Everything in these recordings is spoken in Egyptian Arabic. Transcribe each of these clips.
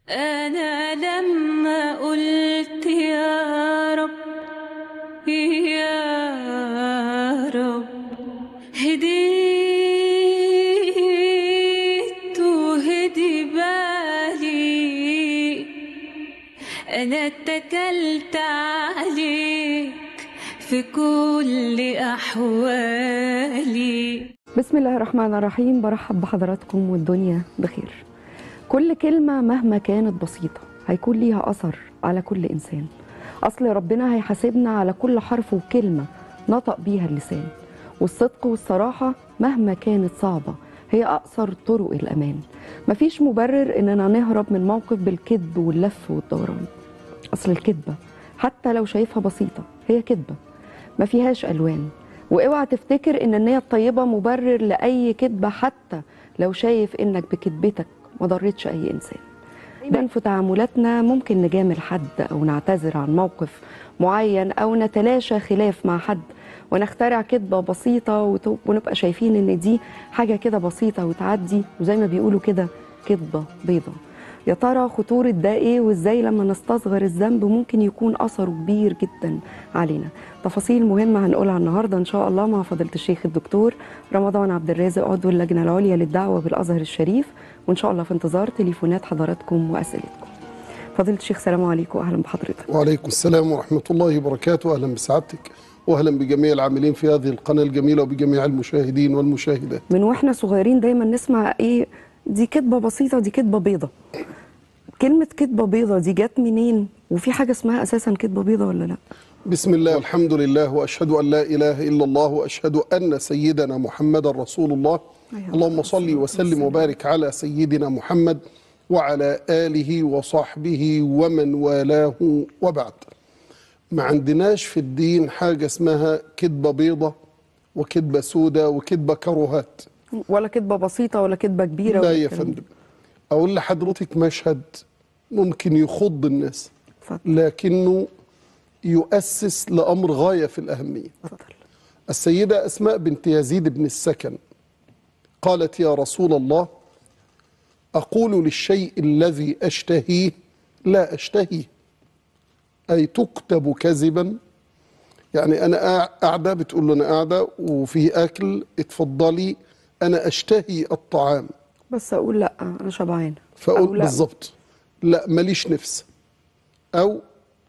أنا لما قلت يا رب يا رب هديت وهدي بالي أنا اتكلت عليك في كل أحوالي بسم الله الرحمن الرحيم برحب بحضراتكم والدنيا بخير كل كلمة مهما كانت بسيطة هيكون ليها أثر على كل إنسان أصل ربنا هيحاسبنا على كل حرف وكلمة نطق بيها اللسان والصدق والصراحة مهما كانت صعبة هي أقصر طرق الأمان مفيش مبرر إننا نهرب من موقف بالكذب واللف والدوران أصل الكذبة حتى لو شايفها بسيطة هي كذبة ما فيهاش ألوان واوعى تفتكر ان النية الطيبة مبرر لأي كذبة حتى لو شايف انك بكذبتك ما ضرتش أي إنسان دايما في تعاملاتنا ممكن نجامل حد أو نعتذر عن موقف معين أو نتلاشى خلاف مع حد ونخترع كذبة بسيطة وت- ونبقى شايفين إن دي حاجة كده بسيطة وتعدي وزي ما بيقولوا كده كذبة بيضة يا ترى خطورة ده إيه وإزاي لما نستصغر الذنب ممكن يكون أثره كبير جدا علينا تفاصيل مهمة هنقولها النهاردة إن شاء الله مع فضيلة الشيخ الدكتور رمضان عبد الرازق عضو اللجنة العليا للدعوة بالأزهر الشريف وإن شاء الله في انتظار تليفونات حضراتكم وأسئلتكم فضيلة الشيخ سلام عليكم وأهلا بحضرتك وعليكم السلام ورحمة الله وبركاته أهلا بسعادتك وأهلا بجميع العاملين في هذه القناة الجميلة وبجميع المشاهدين والمشاهدات من واحنا صغيرين دايما نسمع ايه دي كدبه بسيطه دي كدبه بيضه كلمه كدبه بيضه دي جت منين وفي حاجه اسمها اساسا كدبه بيضه ولا لا بسم الله والحمد لله وأشهد أن لا إله إلا الله وأشهد أن سيدنا محمد رسول الله أيها اللهم صل وسلم وبارك على سيدنا محمد وعلى آله وصحبه ومن والاه وبعد ما عندناش في الدين حاجة اسمها كدبة بيضة وكدبة سودة وكدبة كروهات ولا كدبه بسيطه ولا كدبه كبيره لا ولا يا الكلام ده. فندم أقول لحضرتك مشهد ممكن يخض الناس اتفضل لكنه يؤسس لأمر غاية في الأهمية اتفضل السيدة أسماء بنت يزيد بن السكن قالت يا رسول الله أقول للشيء الذي أشتهيه لا أشتهيه أي تكتب كذبا يعني أنا قاع- قاعدة بتقول له أنا قاعدة وفي أكل اتفضلي أنا أشتهي الطعام بس اقول لا انا شبعانه أو فقلت لا. بالظبط لا ماليش نفس او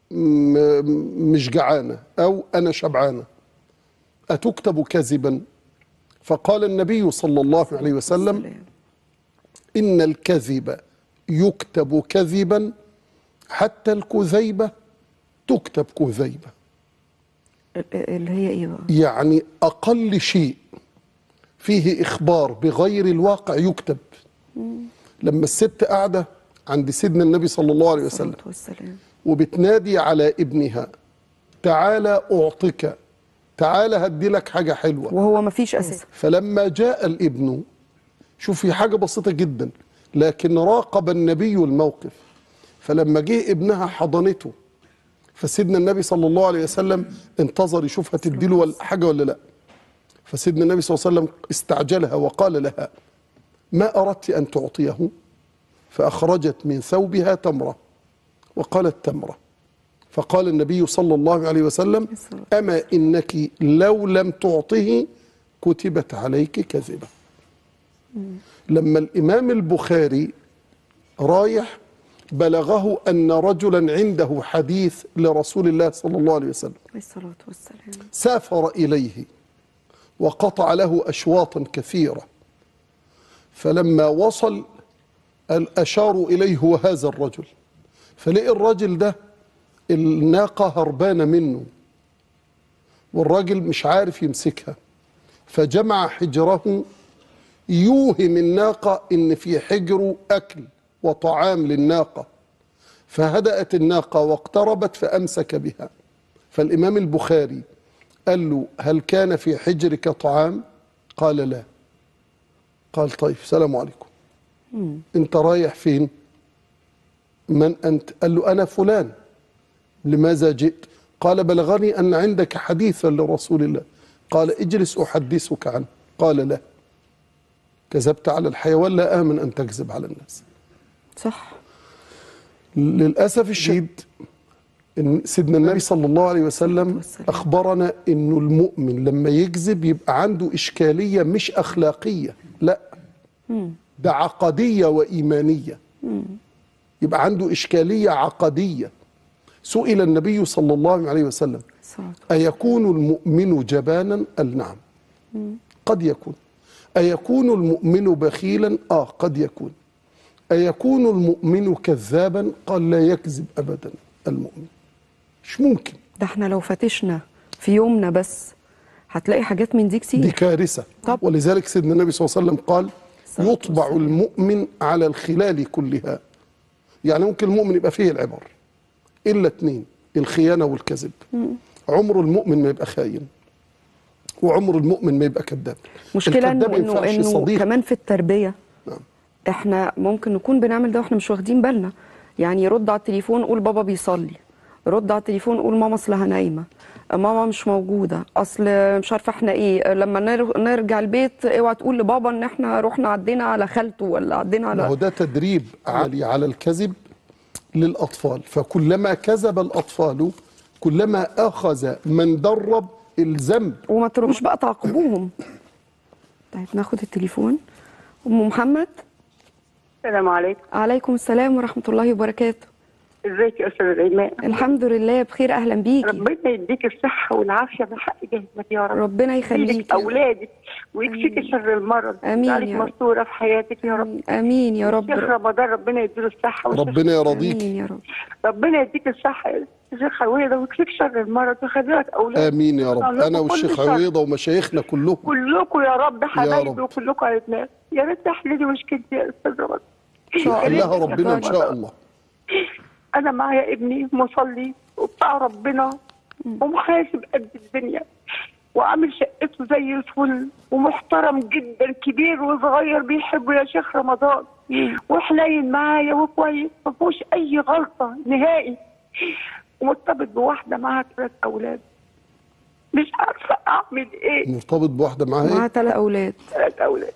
م- مش جعانه او انا شبعانه اتكتب كذبا فقال النبي صلى الله عليه وسلم سلام. ان الكذب يكتب كذبا حتى الكذيبه تكتب كذيبه ال- اللي هي ايه بقى يعني اقل شيء فيه اخبار بغير الواقع يكتب لما الست قاعده عند سيدنا النبي صلى الله عليه وسلم الصلاة والسلام وبتنادي على ابنها تعالى أعطك تعالى هدي لك حاجة حلوة وهو ما فيش اساسا فلما جاء الابن شوفي حاجة بسيطة جدا لكن راقب النبي الموقف فلما جه ابنها حضنته فسيدنا النبي صلى الله عليه وسلم انتظر يشوف هتديله ولا حاجة ولا لا فسيدنا النبي صلى الله عليه وسلم استعجلها وقال لها ما أردت أن تعطيه فأخرجت من ثوبها تمرة وقالت تمرة فقال النبي صلى الله عليه وسلم أما إنك لو لم تعطه كتبت عليك كذبة لما الإمام البخاري رايح بلغه أن رجلا عنده حديث لرسول الله صلى الله عليه وسلم عليه الصلاه والسلام سافر إليه وقطع له أشواطا كثيرة فلما وصل قال أشاروا إليه هو هذا الرجل فلقي الرجل ده الناقة هربانة منه والراجل مش عارف يمسكها فجمع حجره يوهم الناقة إن في حجره أكل وطعام للناقة فهدأت الناقة واقتربت فأمسك بها فالإمام البخاري قال له هل كان في حجرك طعام قال لا قال طيب سلام عليكم انت رايح فين من انت قال له انا فلان لماذا جئت قال بلغني ان عندك حديثا لرسول الله قال اجلس احدثك عنه قال لا كذبت على الحيوان لا امن ان تكذب على الناس صح للأسف الشديد إن سيدنا النبي صلى الله عليه وسلم والسلام. أخبرنا إنه المؤمن لما يكذب يبقى عنده إشكالية مش أخلاقية لا ده عقدية وإيمانية يبقى عنده إشكالية عقدية سئل النبي صلى الله عليه وسلم الصلاة أيكون المؤمن جبانا؟ قال نعم قد يكون أيكون المؤمن بخيلا؟ آه قد يكون أيكون المؤمن كذابا؟ قال لا يكذب أبدا المؤمن مش ممكن ده احنا لو فتشنا في يومنا بس هتلاقي حاجات من دي دي كتير كارثة طب. ولذلك سيدنا النبي صلى الله عليه وسلم قال الصلاة يطبع والسلام. المؤمن على الخلال كلها يعني ممكن المؤمن يبقى فيه العبر إلا اتنين الخيانة والكذب عمر المؤمن ما يبقى خاين وعمر المؤمن ما يبقى كذاب مشكلة انه الكذاب ما انه ينفعش انه صديق كمان في التربية نعم. احنا ممكن نكون بنعمل ده واحنا مش واخدين بالنا يعني يرد على التليفون قول بابا بيصلي رد على التليفون قول ماما اصلها نايمه ماما مش موجوده اصل مش عارفه احنا ايه لما نر- نرجع البيت اوعى تقول لبابا ان احنا رحنا عدينا على خالته ولا عدينا ما هو على ده تدريب عالي على الكذب للأطفال فكلما كذب الأطفال كلما أخذ من درب الذنب وما تروحوش بقى تعاقبوهم طيب ناخد التليفون ام محمد السلام عليكم عليكم السلام ورحمه الله وبركاته ازيك يا استاذ ايمان الحمد لله بخير اهلا بيكي ربنا يديك الصحه والعافيه بحق جهدك يا رب ربنا يخليكي يديك اولادك ويكفيك شر المرض آمين يجعلك يا رب. مستوره في حياتك يا رب امين يا رب شيخ رمضان ربنا يديله الصحه والشفاء. ربنا يرضيك امين يا رب ربنا يديك الصحه يا شيخ عويضه ويكفيك شر المرض ويخلي لك اولاد آمين يا رب الله أنا يكون والشيخ بشر. عويضة ومشايخنا كلهم كلكم يا رب حبايبي رب. وكلكم عيدناس يا ريت تحللي مشكلتي يا استاذ رمضان ان شاء الله حلها ربنا إن شاء الله انا معايا ابني مصلي وبتاع ربنا ومحاسب قد الدنيا وعامل شقته زي الفل ومحترم جدا كبير وصغير بيحبه يا شيخ رمضان وحنين معايا وكويس ما فيهوش اي غلطه نهائي ومرتبط بواحده معاها ثلاث اولاد مش عارفه اعمل ايه مرتبط بواحدة معاها معاها إيه؟ ثلاث اولاد ثلاث اولاد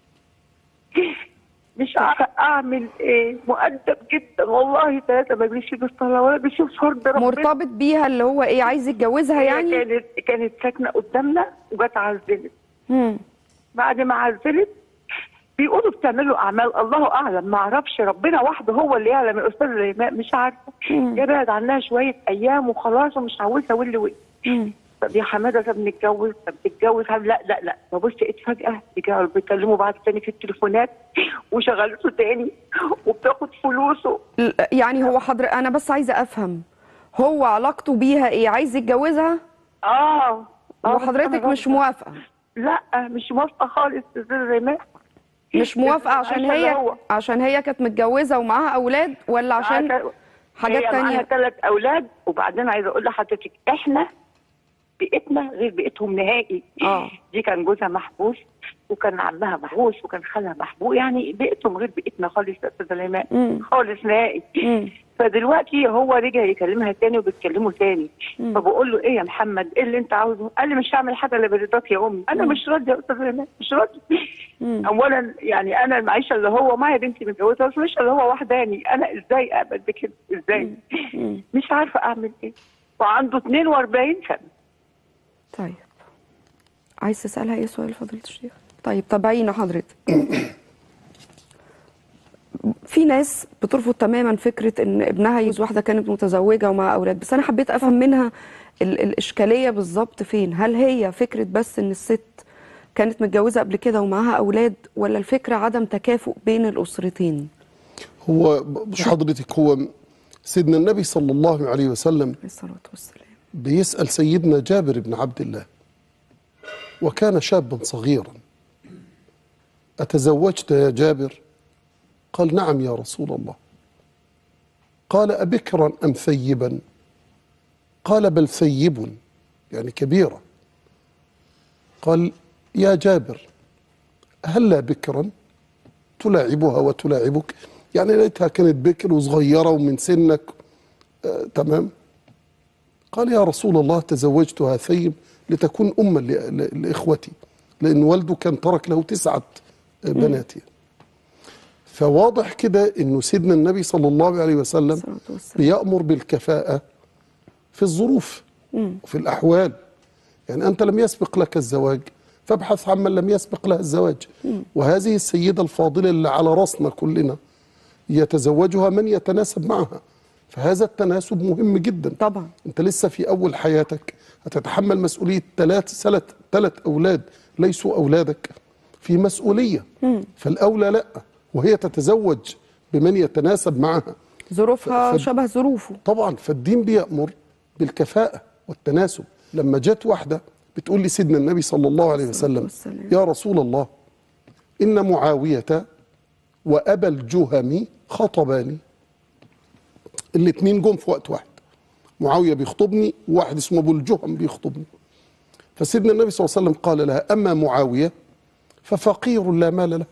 مش عارفه اعمل ايه مؤدب جدا والله ثلاثه ما بيسيب الصلاه ولا بيسيب فرض ربنا مرتبط بيها اللي هو ايه عايز يتجوزها هي يعني كانت كانت ساكنه قدامنا وجت عزلت مم. بعد ما عزلت بيقولوا بتعملوا اعمال الله اعلم ما اعرفش ربنا وحده هو اللي يعلم يا استاذ ريماء مش عارفه يبعد عنها شويه ايام وخلاص ومش عاوزها واللي وقت مم. طب يا حماده طب نتجوز طب تتجوز هل لا لا لا ببص لقيت فجاه رجعوا بيكلموا بعض تاني في التليفونات وشغلته تاني وبتاخد فلوسه ل- يعني هو حضر انا بس عايزه افهم هو علاقته بيها ايه عايز يتجوزها اه آه، بس وحضرتك أنا مش برضه- موافقه لا مش موافقه خالص يا استاذ ريماء مش موافقه عشان عايشة هي اللي هو. عشان هي كانت متجوزه ومعاها اولاد ولا عشان معاها- حاجات هي معاها تانية ثلاث اولاد وبعدين عايزه اقول لحضرتك احنا بيئتنا غير بيئتهم نهائي اه دي كان جوزها محبوس وكان عمها محبوس وكان خالها محبوس يعني بيئتهم غير بيئتنا خالص يا استاذ سليمان مم. خالص نهائي مم. فدلوقتي هو رجع يكلمها تاني وبيتكلموا تاني فبقول له ايه يا محمد ايه اللي انت عاوزه؟ قال لي مش هعمل حاجه الا برضاك يا امي انا مش راضيه يا استاذ سليمان مش راضيه اولا يعني انا المعيشه اللي هو معايا بنتي متجوزه بس مش اللي هو وحداني انا ازاي اقبل بكده ازاي مش عارفه اعمل ايه وعنده 42 سنه طيب عايز تسالها ايه سؤال فضيله الشيخ طيب تابعينا حضرتك في ناس بترفض تماما فكره ان ابنها يجوز واحده كانت متزوجه ومع اولاد بس انا حبيت افهم منها ال الاشكاليه بالظبط فين هل هي فكره بس ان الست كانت متجوزه قبل كده ومعاها اولاد ولا الفكره عدم تكافؤ بين الاسرتين هو بص حضرتك هو سيدنا النبي صلى الله عليه وسلم عليه الصلاه والسلام بيسأل سيدنا جابر بن عبد الله وكان شابا صغيرا أتزوجت يا جابر قال نعم يا رسول الله قال أبكرا أم ثيبا قال بل ثيب يعني كبيرة قال يا جابر هلا بكرا تلاعبها وتلاعبك يعني ليتها كانت بكر وصغيرة ومن سنك آه تمام قال يا رسول الله تزوجتها ثيب لتكون أما ل- ل- لإخوتي لأن والده كان ترك له تسعة بنات فواضح كده انه سيدنا النبي صلى الله عليه وسلم الصلاة والسلام. بيأمر بالكفاءة في الظروف وفي الأحوال يعني أنت لم يسبق لك الزواج فابحث عمن لم يسبق له الزواج وهذه السيدة الفاضلة اللي على رأسنا كلنا يتزوجها من يتناسب معها فهذا التناسب مهم جدا طبعا انت لسه في اول حياتك هتتحمل مسؤوليه ثلاث ثلاث ثلاث اولاد ليسوا اولادك في مسؤوليه فالاولى لا وهي تتزوج بمن يتناسب معها ظروفها ف- ف- شبه ظروفه طبعا فالدين بيأمر بالكفاءة والتناسب لما جت واحدة بتقول لي سيدنا النبي صلى الله عليه وسلم والسلام. يا رسول الله إن معاوية وأبا الجهم خطباني الاتنين جم في وقت واحد معاوية بيخطبني وواحد اسمه أبو الجهم بيخطبني فسيدنا النبي صلى الله عليه وسلم قال لها أما معاوية ففقير لا مال له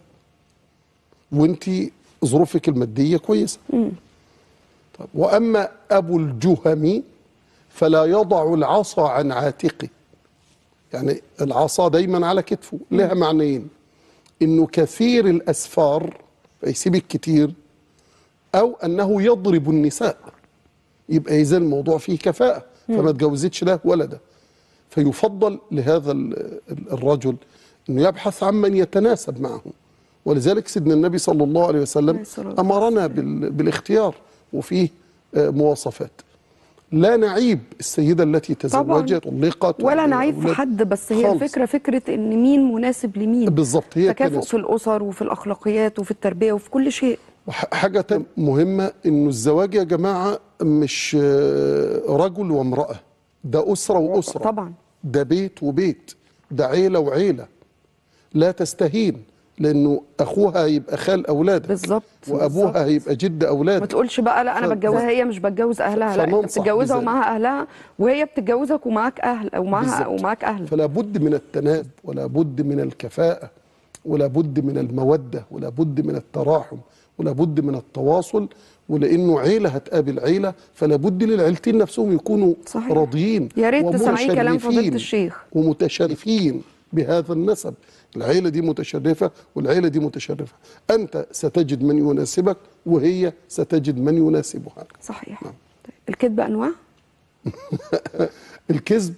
وانت ظروفك المادية كويسة طيب واما ابو الجهم فلا يضع العصا عن عاتقه يعني العصا دايما على كتفه لها معنيين انه كثير الاسفار فيسيبك كتير او انه يضرب النساء يبقى اذا الموضوع فيه كفاءه فما تجوزتش ده ولا ده فيفضل لهذا ال- ال- الرجل انه يبحث عمن يتناسب معه ولذلك سيدنا النبي صلى الله عليه وسلم عليه الصلاة امرنا بال- بالاختيار وفيه آه، مواصفات لا نعيب السيده التي تزوجت طلقت ولا وعندها نعيب في أولاد. حد بس هي خالص. الفكره فكره ان مين مناسب لمين بالظبط هي تكافؤ التناسب. في الاسر وفي الاخلاقيات وفي التربيه وفي كل شيء وح- حاجة تانية مهمة إنه الزواج يا جماعة مش آه، رجل وامرأة ده أسرة وأسرة طبعا ده بيت وبيت ده عيلة وعيلة لا تستهين لأنه أخوها هيبقى خال أولادك بالظبط، بالظبط. وأبوها هيبقى جد ما أولادك تقولش بقى لا انا ف- بتجوزها هي مش بتجوز اهلها لا انت فننصح بتتجوزها بذلك. ومعاها اهلها وهي بتتجوزك ومعاك اهل او معاها بالظبط. ومعاك اهل فلا بد من التناسب ولا بد من الكفاءة ولا بد من المودة ولا بد من التراحم ولا بد من التواصل ولانه عيله هتقابل عيله فلا بد للعيلتين نفسهم يكونوا صحيح. راضيين يا ريت تسمعي كلام فضيلة ومشرفين الشيخ. ومتشرفين بهذا النسب العيله دي متشرفه والعيله دي متشرفه انت ستجد من يناسبك وهي ستجد من يناسبها صحيح طيب. الكذب انواع الكذب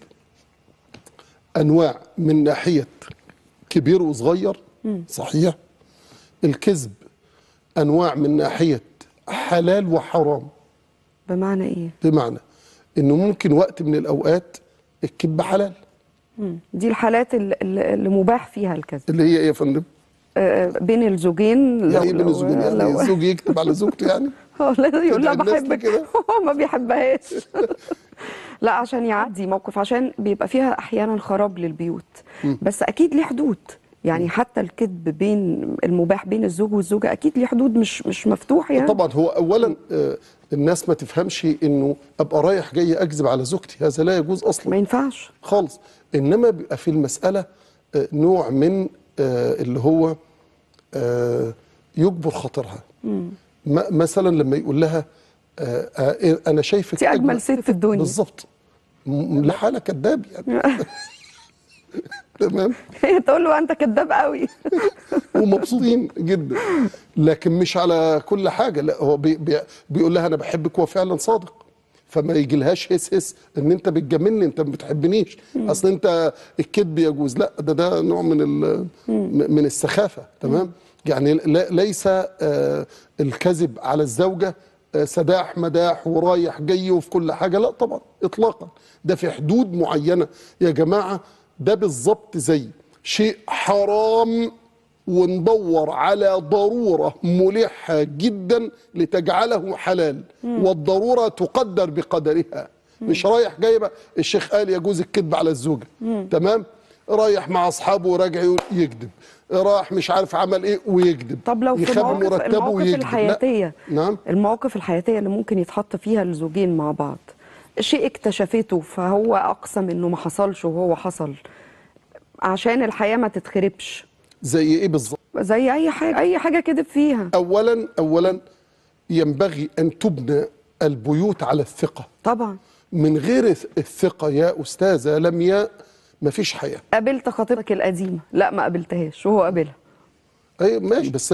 انواع من ناحيه كبير وصغير صحيح الكذب انواع من ناحيه حلال وحرام بمعنى ايه بمعنى انه ممكن وقت من الاوقات الكذب حلال مم. دي الحالات اللي, اللي مباح فيها الكذب اللي هي ايه يا فندم؟ آه، بين الزوجين لو يعني ايه بين لو- الزوجين يعني لو- الزوج يكتب على زوجته يعني هو لازم يقول لها تدعي الناس بحبك لكده؟ هو ما بيحبهاش لا عشان يعدي موقف عشان بيبقى فيها احيانا خراب للبيوت بس اكيد ليه حدود يعني حتى الكذب بين المباح بين الزوج والزوجه اكيد ليه حدود مش مش مفتوح يعني طبعا هو اولا آه، الناس ما تفهمش انه ابقى رايح جاي اكذب على زوجتي هذا لا يجوز اصلا ما ينفعش خالص انما بيبقى في المساله آه، نوع من آه، اللي هو آه، يجبر خاطرها م- مثلا لما يقول لها آه، آه، انا شايفك انت أجمل ست في الدنيا. بالظبط م- لحالة كذاب يعني تمام هي تقول له انت كذاب قوي ومبسوطين جدا لكن مش على كل حاجه لا هو بي بي بيقول لها انا بحبك هو فعلا صادق فما يجيلهاش هس هس ان انت بتجاملني انت ما بتحبنيش اصل انت الكذب يجوز لا ده ده نوع من ال- من السخافه تمام يعني لا ليس آه، الكذب على الزوجه آه، سداح مداح ورايح جاي وفي كل حاجه لا طبعا اطلاقا ده في حدود معينه يا جماعه ده بالظبط زي شيء حرام وندور على ضرورة ملحة جدا لتجعله حلال والضرورة تقدر بقدرها مش رايح جاي بقى الشيخ قال يجوز الكذب على الزوجة تمام رايح مع اصحابه وراجع يقول يكذب راح مش عارف عمل ايه ويكذب طب لو في يخبي مواقف مرتبه المواقف ويكذب. لا. الحياتيه نعم المواقف الحياتيه اللي ممكن يتحط فيها الزوجين مع بعض شيء اكتشفته فهو اقسم انه ما حصلش وهو حصل عشان الحياه ما تتخربش زي ايه بالظبط زي اي حاجه اي حاجه كذب فيها اولا اولا ينبغي ان تبنى البيوت على الثقة طبعا من غير الثقة يا أستاذة لمياء مفيش حياة قابلت خطيبتك القديمه لا ما قابلتهاش وهو قابلها أي ماشي بس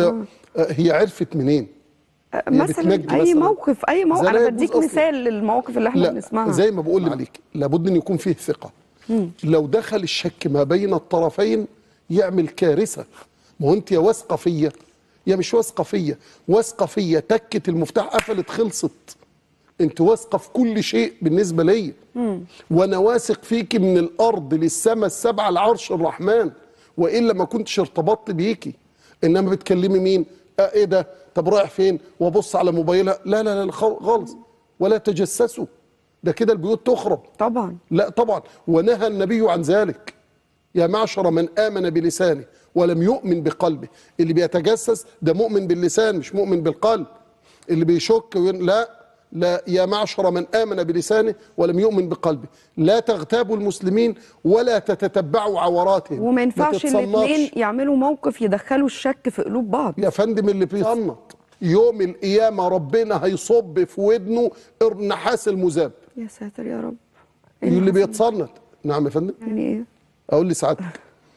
آه، هي عرفت منين آه، هي مثلا بتنجي اي مثلاً. موقف اي موقف ده لا انا يجوز بديك أصلاً. مثال للمواقف اللي احنا لا بنسمعها زي ما بقول عليك لابد ان يكون فيه ثقه لو دخل الشك ما بين الطرفين يعمل كارثه ما هو انت يا واثقه فيا يا مش واثقه فيا واثقه فيا تكت المفتاح قفلت خلصت انت واثقه في كل شيء بالنسبه ليا وانا واثق فيكي من الارض للسماء السبعه العرش الرحمن والا ما كنتش ارتبطت بيكي انما بتكلمي مين اه ايه ده طب رايح فين وابص على موبايلها لا لا لا خال- خالص ولا تجسسوا ده كده البيوت تخرب طبعا لا طبعا ونهى النبي عن ذلك يا معشر من آمن بلسانه ولم يؤمن بقلبه اللي بيتجسس ده مؤمن باللسان مش مؤمن بالقلب اللي بيشك وين لا لا يا معشر من آمن بلسانه ولم يؤمن بقلبه لا تغتابوا المسلمين ولا تتتبعوا عوراتهم وما ينفعش تتصنطش. الاثنين يعملوا موقف يدخلوا الشك في قلوب بعض يا فندم اللي بيصنط يوم القيامة ربنا هيصب في ودنه النحاس المذاب يا ساتر يا رب اللي بيتصنط نعم يا فندم يعني ايه اقول لسعادتك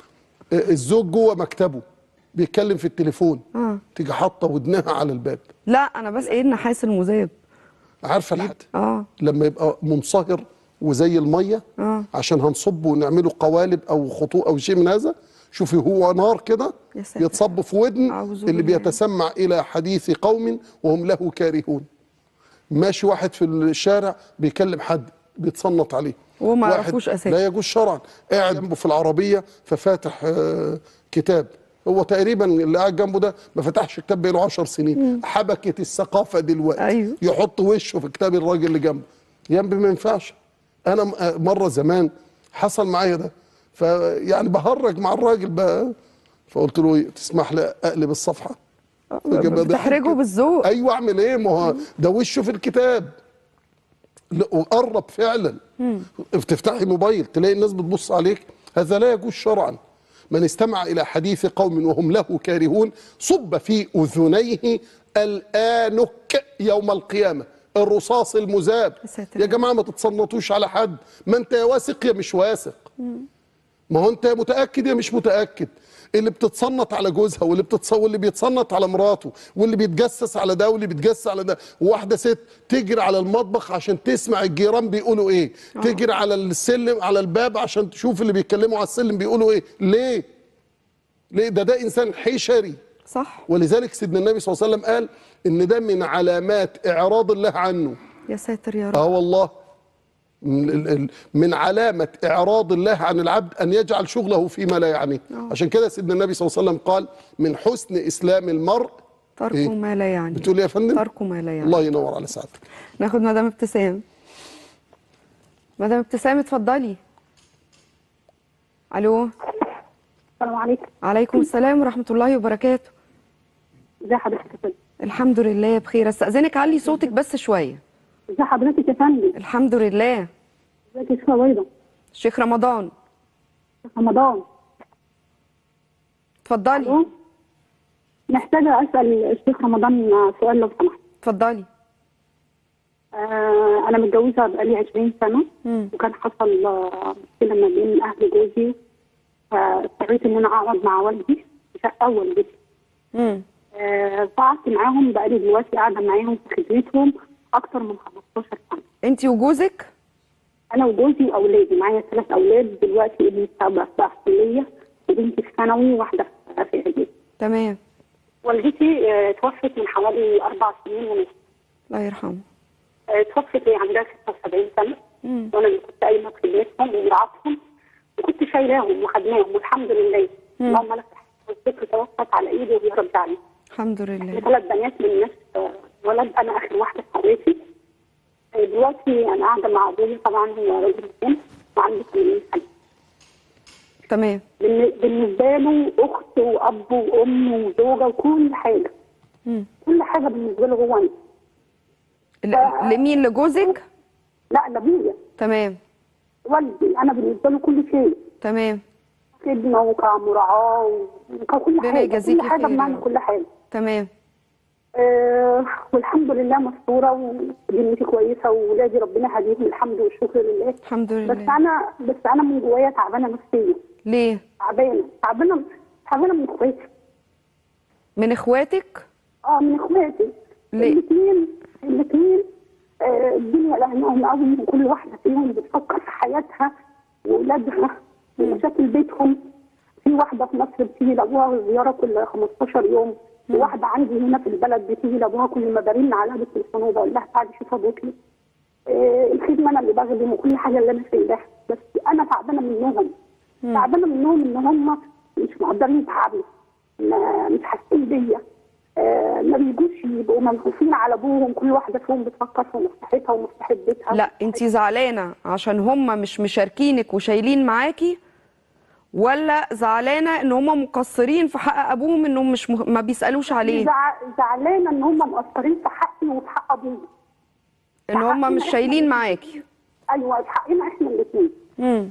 الزوج جوه مكتبه بيتكلم في التليفون اه تيجي حاطه ودنها على الباب لا انا بس ايه النحاس المذاب عارفه الحد اه لما يبقى منصهر وزي الميه اه عشان هنصبه ونعمله قوالب او خطوط او شيء من هذا شوفي هو نار كده يا ساتر. يتصب في ودن أعوذ اللي بالله. بيتسمع الى حديث قوم وهم له كارهون ماشي واحد في الشارع بيكلم حد بيتصنط عليه وهو ما واحد يعرفوش أساسا. لا يجوز شرعا قاعد جنبه في العربيه ففاتح آه، كتاب هو تقريبا اللي قاعد جنبه ده ما فتحش كتاب بقاله 10 سنين حبكت الثقافه دلوقتي أيوه. يحط وشه في كتاب الراجل اللي جنبه جنبي ما ينفعش انا م- آه، مره زمان حصل معايا ده فيعني بهرج مع الراجل بقى فقلت له إيه، تسمح لي اقلب الصفحه فجاب ضحك بتحرجه كده. بالذوق ايوه اعمل ايه ما هو ده وشه في الكتاب لا، وقرب فعلا بتفتحي موبايل تلاقي الناس بتبص عليك هذا لا يجوز شرعا من استمع الى حديث قوم وهم له كارهون صب في اذنيه الانك يوم القيامه الرصاص المذاب يا ساتر يا يا جماعه ما تتصنطوش على حد ما انت يا واثق يا مش واثق ما هو انت يا متاكد يا مش متاكد اللي بتتصنط على جوزها واللي بتتص... واللي بيتصنط على مراته واللي بيتجسس على ده واللي بيتجسس على ده وواحده ست تجري على المطبخ عشان تسمع الجيران بيقولوا ايه تجري على السلم على الباب عشان تشوف اللي بيتكلموا على السلم بيقولوا ايه ليه ليه ده ده انسان حشري صح ولذلك سيدنا النبي صلى الله عليه وسلم قال ان ده من علامات اعراض الله عنه يا ساتر يا رب اه والله من ال- ال- من علامة إعراض الله عن العبد أن يجعل شغله فيما لا يعنيه عشان كده سيدنا النبي صلى الله عليه وسلم قال من حسن إسلام المرء تركه إيه؟ ما لا يعني بتقول إيه يا فندم تركه ما لا يعني الله ينور على سعادتك ناخد مدام ابتسام مدام ابتسام اتفضلي الو السلام عليكم عليكم السلام ورحمه الله وبركاته ازي حضرتك يا فندم الحمد لله بخير استاذنك علي صوتك بس شويه ازي حضرتك يا فندم الحمد لله ازيك يا شيخه بيضه شيخ رمضان رمضان اتفضلي الو محتاجه اسال الشيخ رمضان سؤال لو سمحت اتفضلي آه انا متجوزه بقالي 20 سنه مم. وكان حصل آه، مشكله ما بين اهل جوزي فاضطريت ان انا اقعد مع والدي في شقه والدتي امم آه فقعدت معاهم بقالي دلوقتي قاعده معاهم في خدمتهم اكتر من 15 سنه انت وجوزك انا وجوزي واولادي معايا ثلاث اولاد دلوقتي ابني بقى بقى في كليه وبنتي في ثانوي واحده في اعدادي تمام والدتي آه، توفت من حوالي اربع سنين ونص الله يرحمه آه، توفت وهي عندها 76 سنه مم. وانا اللي كنت قايمه بخدمتهم ومراعاتهم وكنت شايلاهم وخدناهم والحمد لله اللهم لك الحمد والذكر توفت على ايدي وهي رد علي الحمد لله ثلاث بنات من نفس آه، ولد انا اخر واحده في حياتي آه، دلوقتي انا قاعده مع ابويا طبعا هو راجل مسن وعنده 80 سنه تمام بالن- بالنسبه له اخت واب وام وزوجه وكل حاجه مم. كل حاجه بالنسبه له هو أنا. ل- لمين لجوزك لا لابويا تمام والدي انا بالنسبه له كل شيء تمام خدمه وكمراعاه وكل ربنا حاجه يجازيكي كل حاجه خير يا بمعنى رب. كل حاجه تمام أه والحمد لله مستوره ودنيتي كويسه واولادي ربنا هديهم الحمد والشكر لله الحمد بس لله انا بس انا من جوايا تعبانه نفسيا ليه تعبانه تعبانه تعبانه من اخواتي من اخواتك اه من اخواتي ليه؟ الاثنين الاثنين آه الدنيا لهناهم قوي وكل واحده فيهم بتفكر في حياتها واولادها ومشاكل بيتهم في واحده في مصر بتيجي لابوها زياره كل 15 يوم وواحده عندي هنا في البلد بتيجي لابوها كل ما برن عليها بالتليفون وبقول لها تعالي شوف ابوكي آه الخدمه انا اللي بخدم وكل حاجه اللي انا سايباها بس انا تعبانه منهم تعبانه منهم ان هم مش مقدرين تعبي ما- مش حاسين بيا آه، ما بيجوش يبقوا منحوسين على ابوهم كل واحده فيهم بتفكر في مصلحتها ومصلحه بيتها لا انت زعلانه عشان هم مش مشاركينك وشايلين معاكي ولا زعلانه ان هم مقصرين في حق ابوهم انهم مش مه... ما بيسالوش عليه زع- زعلانه ان هم مقصرين في حقي وفي حق ابويا ان هم مش شايلين معاكي ايوه في حقنا احنا الاثنين امم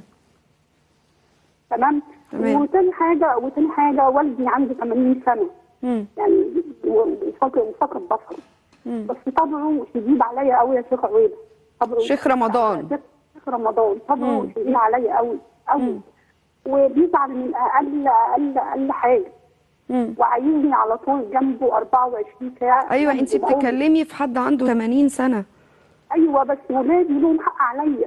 تمام تمام. وتاني حاجه وتاني حاجه والدي عنده 80 سنه امم يعني وفاقد وفاقد بصره بس طبعه شديد عليا قوي يا شيخ عويده طبعه شيخ رمضان. شيخ رمضان طبعه شديد عليا قوي قوي وبيزعل من اقل اقل اقل حاجه امم وعايزني على طول جنبه 24 ساعه ايوه انت جنبه بقوم. بتتكلمي في حد عنده 80 سنه ايوه بس ولادي لهم حق عليا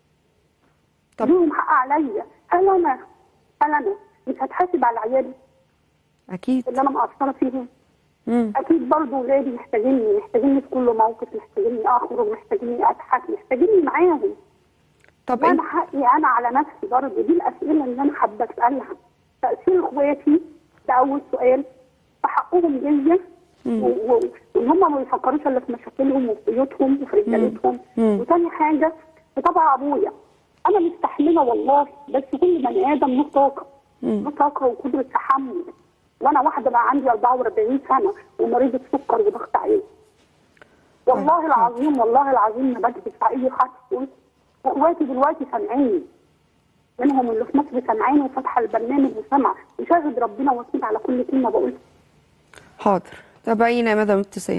طب- لهم حق عليا هل انا هل انا مش هتحاسب على عيالي اكيد اللي انا مقصره فيهم امم اكيد برضه ولادي محتاجيني محتاجيني في كل موقف محتاجيني اخرج محتاجيني اضحك محتاجيني معاهم طب وانا انت حقي انا على نفسي برضه دي الاسئله اللي انا حابه اسالها تاثير اخواتي ده اول سؤال في حقهم ليا و- و- وان هم ما بيفكروش الا في مشاكلهم وفي بيوتهم وفي رجالتهم مم. وتاني حاجه في طبع ابويا انا مستحمله والله بس كل بني ادم له طاقه له طاقه وقدره تحمل وانا واحده بقى عندي 44 سنه ومريضه سكر وضغط عالي والله العظيم والله العظيم ما بكذب في اي خط واخواتي دلوقتي سامعيني منهم اللي في مصر سامعيني وفاتحه البرنامج وسامعه وشاهد ربنا وكيل على كل كلمه بقولها حاضر تابعينا يا مدام ابتسام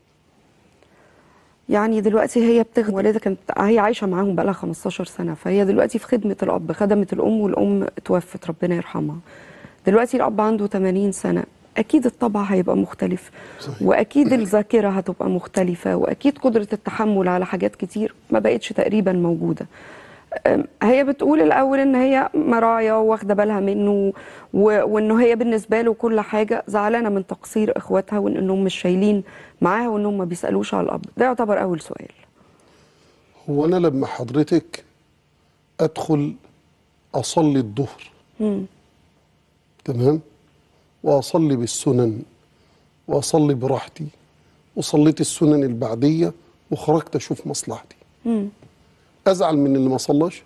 يعني دلوقتي هي بتخدم والدها كانت هي عايشه معاهم بقالها 15 سنه فهي دلوقتي في خدمه الاب خدمت الام والام توفت ربنا يرحمها دلوقتي الاب عنده 80 سنه اكيد الطبع هيبقى مختلف صحيح. واكيد الذاكره هتبقى مختلفه واكيد قدره التحمل على حاجات كتير ما بقتش تقريبا موجوده أم، هي بتقول الاول ان هي مراعيه واخده بالها منه و- وانه هي بالنسبه له كل حاجه زعلانه من تقصير اخواتها وان انهم مش شايلين معاها وانهم ما بيسالوش على الاب ده يعتبر اول سؤال هو انا لما حضرتك ادخل اصلي الظهر تمام واصلي بالسنن واصلي براحتي وصليت السنن البعديه وخرجت اشوف مصلحتي ازعل من اللي ما صلاش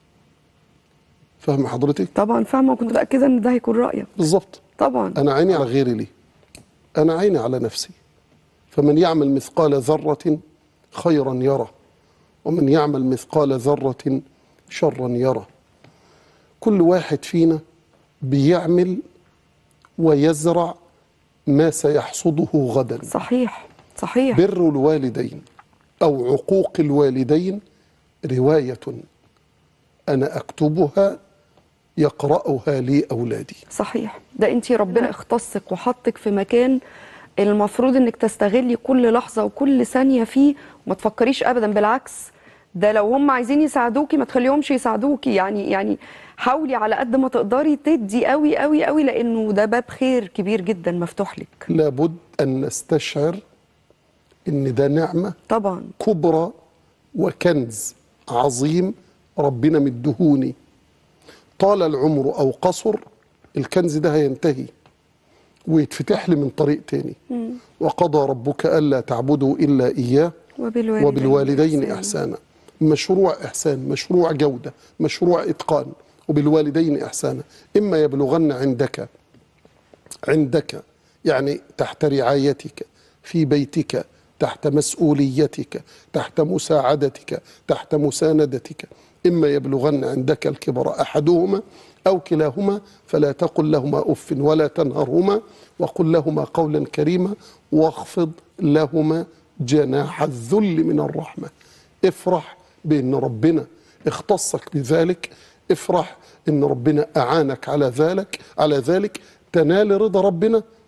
فاهم حضرتك طبعا فاهمه وكنت متاكده ان ده هيكون رايك بالظبط طبعا انا عيني على غيري ليه انا عيني على نفسي فمن يعمل مثقال ذره خيرا يره ومن يعمل مثقال ذره شرا يره كل واحد فينا بيعمل ويزرع ما سيحصده غدا صحيح صحيح بر الوالدين او عقوق الوالدين روايه انا اكتبها يقراها لي اولادي صحيح ده انت ربنا اختصك وحطك في مكان المفروض انك تستغلي كل لحظه وكل ثانيه فيه وما تفكريش ابدا بالعكس ده لو هم عايزين يساعدوكي ما تخليهمش يساعدوكي يعني يعني حاولي على قد ما تقدري تدي قوي قوي قوي لانه ده باب خير كبير جدا مفتوح لك لابد ان نستشعر ان ده نعمه طبعا كبرى وكنز عظيم ربنا مدهوني طال العمر او قصر الكنز ده هينتهي ويتفتح لي من طريق تاني وقضى ربك الا تعبدوا الا اياه وبالوالدين, وبالوالدين إحسانا. إحسانا مشروع إحسان مشروع جودة مشروع إتقان وبالوالدين إحسانا إما يبلغن عندك عندك يعني تحت رعايتك في بيتك تحت مسؤوليتك تحت مساعدتك تحت مساندتك إما يبلغن عندك الكبر أحدهما أو كلاهما فلا تقل لهما أف ولا تنهرهما وقل لهما قولا كريما واخفض لهما جناح الذل من الرحمة افرح بأن ربنا اختصك بذلك افرح ان ربنا اعانك على ذلك على ذلك تنال رضا ربنا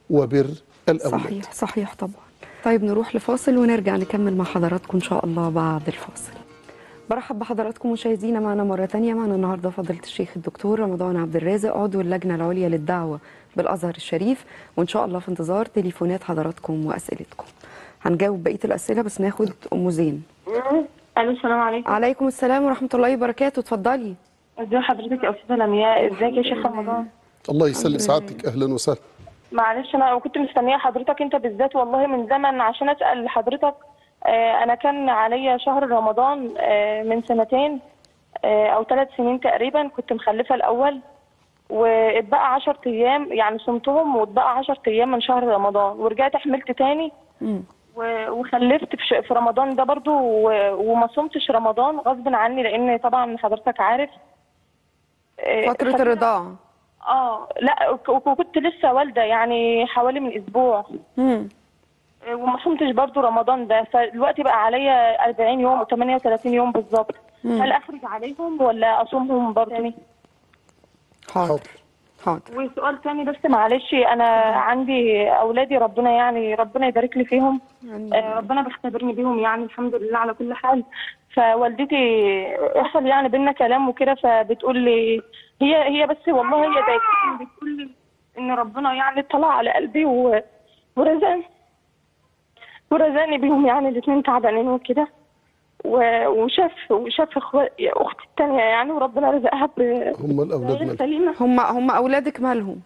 وبر الأولاد صحيح صحيح طبعا طيب نروح لفاصل ونرجع نكمل مع حضراتكم إن شاء الله بعد الفاصل برحب بحضراتكم مشاهدينا معنا مرة تانية معنا النهاردة فضيلة الشيخ الدكتور رمضان عبد الرازق عضو اللجنة العليا للدعوة بالأزهر الشريف وإن شاء الله في انتظار تليفونات حضراتكم وأسئلتكم هنجاوب بقية الأسئلة بس ناخد أم زين الو السلام عليكم عليكم السلام ورحمة الله وبركاته اتفضلي ازي حضرتك يا استاذه لمياء ازيك يا شيخ رمضان الله يسلم سعادتك أهلا وسهلا معلش انا كنت مستنيه حضرتك انت بالذات والله من زمن عشان اسال حضرتك آه، انا كان عليا شهر رمضان آه، من سنتين آه، او ثلاث سنين تقريبا كنت مخلفه الاول واتبقى 10 ايام يعني صمتهم واتبقى 10 ايام من شهر رمضان ورجعت حملت تاني و- وخلفت في ش- في رمضان ده برضو و- وما صمتش رمضان غصب عني لان طبعا حضرتك عارف آه، فترة خلينا- الرضاعة اه لا وك- وكنت لسه والده يعني حوالي من اسبوع مم. وما صمتش برضو رمضان ده فدلوقتي بقى عليا 40 يوم و 38 يوم بالظبط هل اخرج عليهم ولا اصومهم برضو حاضر حاضر وسؤال تاني بس معلش انا عندي اولادي ربنا يعني ربنا يبارك لي فيهم آه، ربنا بيختبرني بيهم يعني الحمد لله على كل حال فوالدتي حصل يعني بينا كلام وكده فبتقول لي هي هي بس والله هي ضايقتني بتقول لي ان ربنا يعني طلع على قلبي و- ورزقني ورزقني بيهم يعني الاثنين تعبانين وكده و- وشاف وشاف اخواتي اختي التانية يعني وربنا رزقها ب هم الأولاد بعيال مالهم سليمة هم هم أولادك مالهم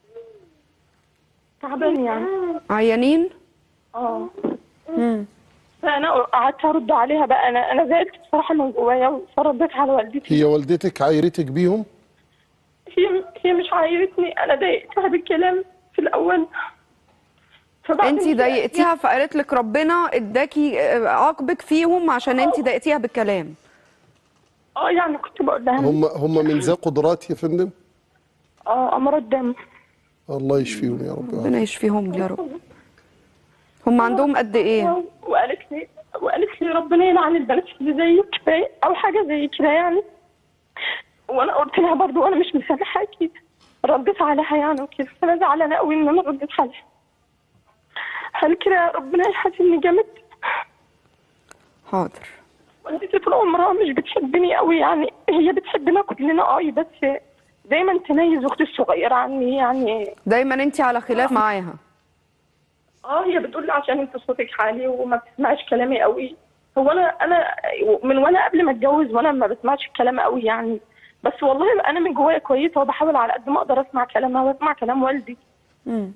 تعبان يعني عيانين اه مم. فانا قعدت ارد عليها بقى انا انا زعلت بصراحه من جوايا فرديت على والدتي هي والدتك عايرتك بيهم هي هي مش عايرتني انا ضايقتها بالكلام في الاول فبعد انت كده- ضايقتيها فقالت لك ربنا اداكي آه، عاقبك فيهم عشان انت ضايقتيها بالكلام اه يعني كنت بقول لها هم هم من ذا قدرات يا فندم اه امراض دم الله يشفيهم يا رب ربنا يشفيهم يا رب هم عندهم قد ايه وقالت لي وقالت لي ربنا يلعن البنات اللي زيك كفايه او حاجه زي كده يعني وانا قلت لها برضو انا مش مسامحاكي رديت عليها يعني وكده فانا زعلانه قوي ان انا رديت عليها هل كده ربنا يحاسبني جامد حاضر والدتي طول عمرها مش بتحبني قوي يعني هي بتحبنا كلنا اه بس دايما تميز اختي الصغيره عني يعني دايما انت على خلاف معاها اه هي بتقول لي عشان انت صوتك عالي وما بتسمعش كلامي قوي هو انا انا من وانا قبل ما اتجوز وانا ما بسمعش الكلام قوي يعني بس والله انا من جوايا كويسه وبحاول على قد ما اقدر اسمع كلامها واسمع كلام والدي مم.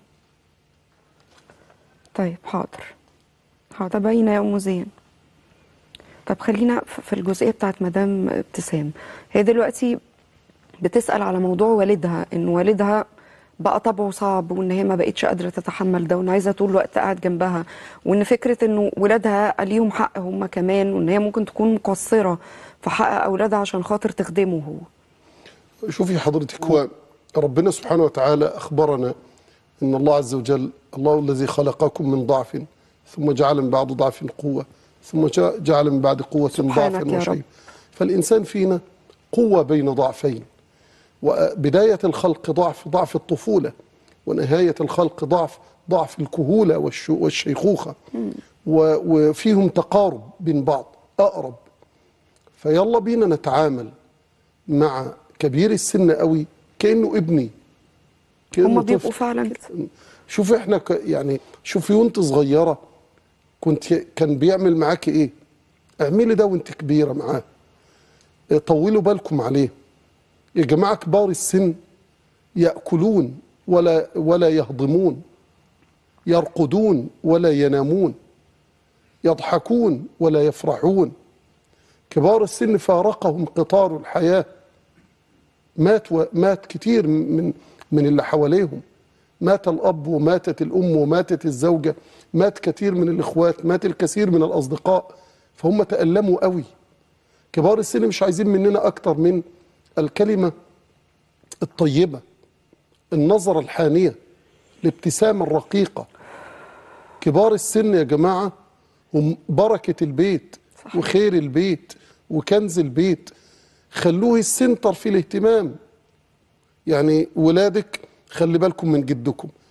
طيب حاضر حاضر باينه يا ام زين طب خلينا ف- في الجزئيه بتاعت مدام ابتسام هي دلوقتي بتسال على موضوع والدها ان والدها بقى طبعه صعب وان هي ما بقتش قادره تتحمل ده وان عايزه طول الوقت قاعد جنبها وان فكره انه ولادها ليهم حق هم كمان وان هي ممكن تكون مقصره في حق اولادها عشان خاطر تخدمه هو شوفي حضرتك هو ربنا سبحانه وتعالى أخبرنا أن الله عز وجل الله الذي خلقكم من ضعف ثم جعل من بعد ضعف قوة ثم جا- جعل من بعد قوة سبحانك ضعفا يا وشيء رب. فالإنسان فينا قوة بين ضعفين وبداية الخلق ضعف ضعف الطفولة ونهاية الخلق ضعف ضعف الكهولة والش- والشيخوخة و- وفيهم تقارب بين بعض أقرب فيلا بينا نتعامل مع كبير السن قوي كانه ابني كانه هم طفل. بيبقوا فعلا كده شوفي احنا ك يعني شوفي وانت صغيره كنت كان بيعمل معاكي ايه اعملي ده وانت كبيره معاه اه، طولوا بالكم عليه يا جماعه كبار السن ياكلون ولا ولا يهضمون يرقدون ولا ينامون يضحكون ولا يفرحون كبار السن فارقهم قطار الحياه مات و... مات كتير من من اللي حواليهم مات الاب وماتت الام وماتت الزوجه مات كتير من الاخوات مات الكثير من الاصدقاء فهم تألموا قوي كبار السن مش عايزين مننا اكتر من الكلمه الطيبه النظره الحانيه الابتسامه الرقيقه كبار السن يا جماعه هم بركه البيت وخير البيت وكنز البيت خلوه السنتر في الاهتمام يعني ولادك خلي بالكم من جدكم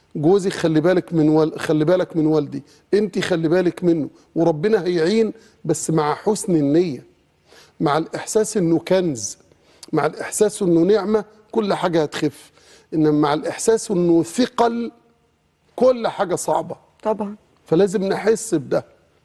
جوزي خلي بالك من وال... خلي بالك من والدي انت خلي بالك منه وربنا هيعين بس مع حسن النيه مع الاحساس انه كنز مع الاحساس انه نعمه كل حاجه هتخف انما مع الاحساس انه ثقل كل حاجه صعبه طبعا فلازم نحس بده